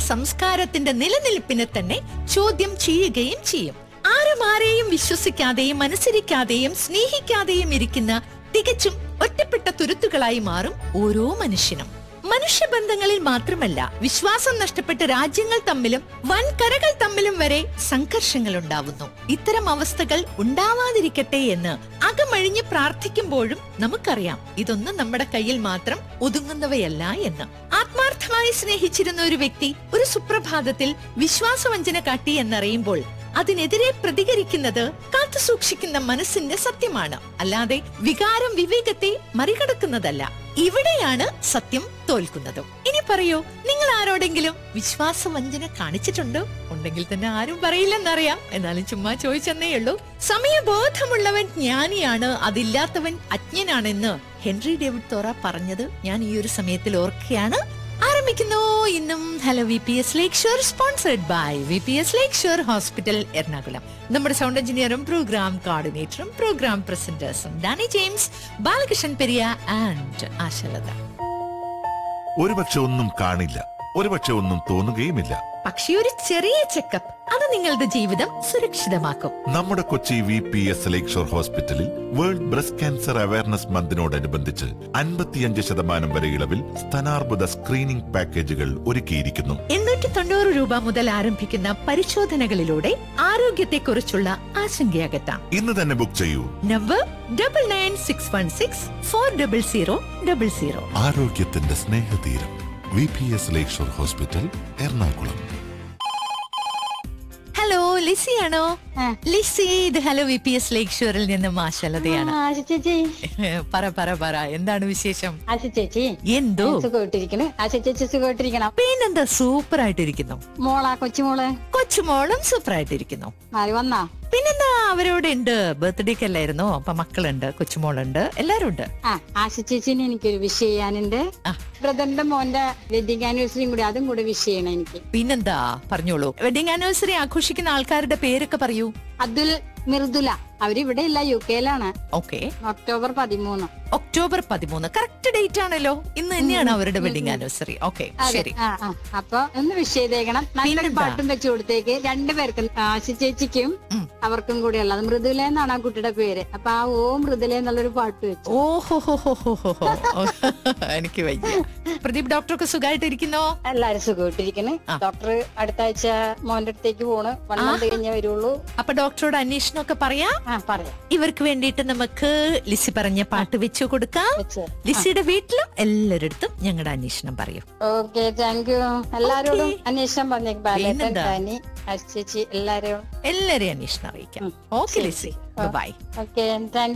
സംസ്കാരത്തിന്റെ നിലനിൽപ്പിനെ തന്നെ ചോദ്യം ചെയ്യുകയും ചെയ്യും ആരും ആരെയും വിശ്വസിക്കാതെയും അനുസരിക്കാതെയും സ്നേഹിക്കാതെയും ഇരിക്കുന്ന തികച്ചും ഒറ്റപ്പെട്ട തുരുത്തുകളായി മാറും ഓരോ മനുഷ്യനും മനുഷ്യബന്ധങ്ങളിൽ മാത്രമല്ല വിശ്വാസം നഷ്ടപ്പെട്ട രാജ്യങ്ങൾ തമ്മിലും വൻകരകൾ തമ്മിലും വരെ സംഘർഷങ്ങൾ ഉണ്ടാവുന്നു ഇത്തരം അവസ്ഥകൾ ഉണ്ടാവാതിരിക്കട്ടെ എന്ന് അകമഴിഞ്ഞ് പ്രാർത്ഥിക്കുമ്പോഴും നമുക്കറിയാം ഇതൊന്നും നമ്മുടെ കയ്യിൽ മാത്രം ഒതുങ്ങുന്നവയല്ല എന്ന് ആത്മാർത്ഥമായി സ്നേഹിച്ചിരുന്ന ഒരു വ്യക്തി ഒരു സുപ്രഭാതത്തിൽ വിശ്വാസവഞ്ചന കാട്ടി എന്നറിയുമ്പോൾ അതിനെതിരെ പ്രതികരിക്കുന്നത് കാത്തു സൂക്ഷിക്കുന്ന മനസ്സിന്റെ സത്യമാണ് അല്ലാതെ വികാരം വിവേകത്തെ മറികടക്കുന്നതല്ല ഇവിടെയാണ് സത്യം തോൽക്കുന്നത് ഇനി പറയൂ നിങ്ങൾ ആരോടെങ്കിലും വിശ്വാസവഞ്ചന കാണിച്ചിട്ടുണ്ടോ ഉണ്ടെങ്കിൽ തന്നെ ആരും പറയില്ലെന്നറിയാം എന്നാലും ചുമ്മാ ചോദിച്ചെന്നേ ഉള്ളൂ സമയബോധമുള്ളവൻ ജ്ഞാനിയാണ് അതില്ലാത്തവൻ അജ്ഞനാണെന്ന് ഹെൻറി ഡേവിഡ് തോറ പറഞ്ഞത് ഞാൻ ഈ ഒരു സമയത്തിൽ ഓർക്കുകയാണ് ആരംഭിക്കുന്നു ഇന്നും hello V P S Lakeshore sponsored by V P S Lakeshore hospital Ernakulam നമ്മുടെ സൗണ്ട് എഞ്ചിനീയറും പ്രോഗ്രാം കോർഡിനേറ്ററും പ്രോഗ്രാം പ്രസന്റേഴ്സും Danny James Balakrishnan Periya and Ashalatha ഒരുപക്ഷെ ഒന്നും കാണില്ല ഒരുപക്ഷെ ഒന്നും തോന്നുകയുമില്ല പക്ഷേ ഒരു ചെറിയ ചെക്കപ്പ് അത് നിങ്ങളുടെ ജീവിതം സുരക്ഷിതമാക്കും നമ്മുടെ Kochi V P S Lakeshore ഹോസ്പിറ്റലിൽ വേൾഡ് ബ്രസ്റ്റ് ക്യാൻസർ അവയർനെസ് മന്തിനോടനുബന്ധിച്ച് അൻപത്തിയഞ്ച് ശതമാനം വരെ ഇളവിൽ സ്ഥാനാർബുദ സ്ക്രീനിംഗ് പാക്കേജുകൾ ഒരുക്കിയിരിക്കുന്നു എണ്ണൂറ്റി തൊണ്ണൂറ് രൂപ മുതൽ ആരംഭിക്കുന്ന പരിശോധനകളിലൂടെ ആരോഗ്യത്തെക്കുറിച്ചുള്ള ആശങ്കയകറ്റാം ഇന്ന് തന്നെ ബുക്ക് ചെയ്യൂ number double nine six one six four double zero double zero ആരോഗ്യത്തിന്റെ സ്നേഹതീരം V P S Lakeshore hospital Ernakulam hello ലിസിയാണോ ആ. ലിസി ഇത് ഹലോ വി പി എസ് ലേക്ക് ഷോറിൽ നിന്ന് മാശലതയാണ് ആ, ആശ ചേച്ചി പറ പറ പറ എന്താണ് വിശേഷം ആശ ചേച്ചി എന്തോ സുഖമായിട്ടിരിക്കണ് ആശ ചേച്ചി സുഖമായിട്ടിരിക്കണം പിന്നെന്താ സൂപ്പർ ആയിട്ടിരിക്കുന്നു മോളാ കൊച്ചുമോള് കൊച്ചുമോളും സൂപ്പർ ആയിട്ടിരിക്കുന്നു മാറി വന്നാ പിന്നെന്താ അവരോട് ഉണ്ട് ബർത്ത്ഡേക്ക് അല്ലായിരുന്നോ അപ്പൊ മക്കളുണ്ട് കൊച്ചുമോളുണ്ട് എല്ലാരും ഉണ്ട് ആ ആശ ചേച്ചിനെ എനിക്കൊരു വിഷ് ചെയ്യാനുണ്ട് ആ. ബ്രദറിന്റെ മോന്റെ വെഡിങ് ആനിവേഴ്സറിയും കൂടി അതും കൂടി വിഷ് ചെയ്യണം എനിക്ക് പിന്നെന്താ പറഞ്ഞോളൂ വെഡിങ് ആനിവേഴ്സറി ആഘോഷിക്കുന്ന ആൾക്കാരുടെ പേരൊക്കെ പറയൂ അതുൽ മിർദുല അവരിവിടെ ഇല്ല യു കെയിലാണ് ഓക്കെ ഒക്ടോബർ പതിമൂന്ന് ഒക്ടോബർ പതിമൂന്ന് കറക്റ്റ് ഡേറ്റ് ആണല്ലോ ഇന്ന് തന്നെയാണ് അവരുടെ വെഡിങ് ആനിവേഴ്സറി ഓക്കെ അതെ ശരി ആ ആ അപ്പൊ ഒന്ന് വിഷ് ചെയ്തേക്കണം നല്ലൊരു പിന്നെന്താ? പാട്ടും വെച്ചു കൊടുത്തേക്ക് രണ്ടുപേർക്കും ആശ ചേച്ചിക്കും ഉം. അവർക്കും കൂടി ഉള്ളത് മൃദുല എന്നാണ് ആ കുട്ടിയുടെ പേര് അപ്പൊ ആ ഓ മൃദുല എന്നുള്ളൊരു പാട്ട് വെച്ചു ഓഹോ ഹോ ഹോ ഹോ ഹോ ഹോ. എനിക്ക് വയ്യ പ്രദീപ് ഡോക്ടർക്ക് സുഖമായിട്ടിരിക്കുന്നോ എല്ലാരും സുഖമായിട്ടിരിക്കണ് ആ. ഡോക്ടർ അടുത്ത ആഴ്ച മോന്റെ അടുത്തേക്ക് പോണ് വൺ ആ. മന്ത് കഴിഞ്ഞേ വരുള്ളൂ അപ്പൊ ഡോക്ടറോട് അന്വേഷണം ഒക്കെ പറയാ ആ പറയാം ഇവർക്ക് വേണ്ടിയിട്ട് നമുക്ക് ലിസി പറഞ്ഞ പാട്ട് വെച്ചു കൊടുക്കാം വെച്ച് ലിസിയുടെ വീട്ടിലും എല്ലാരിടത്തും ഞങ്ങളുടെ അന്വേഷണം പറയും ഓക്കെ താങ്ക് യു എല്ലാരോടും Okay. അന്വേഷണം പറഞ്ഞേക്ക് ബാലേട്ടൻ പിന്നെന്താ? ഡാനി ആശ ചേച്ചി എല്ലാരെയും എല്ലാരെയും അന്വേഷണം അറിയിക്കാം ഉം. ഓക്കെ ശരി, ലിസി ശരി. Bye okay thank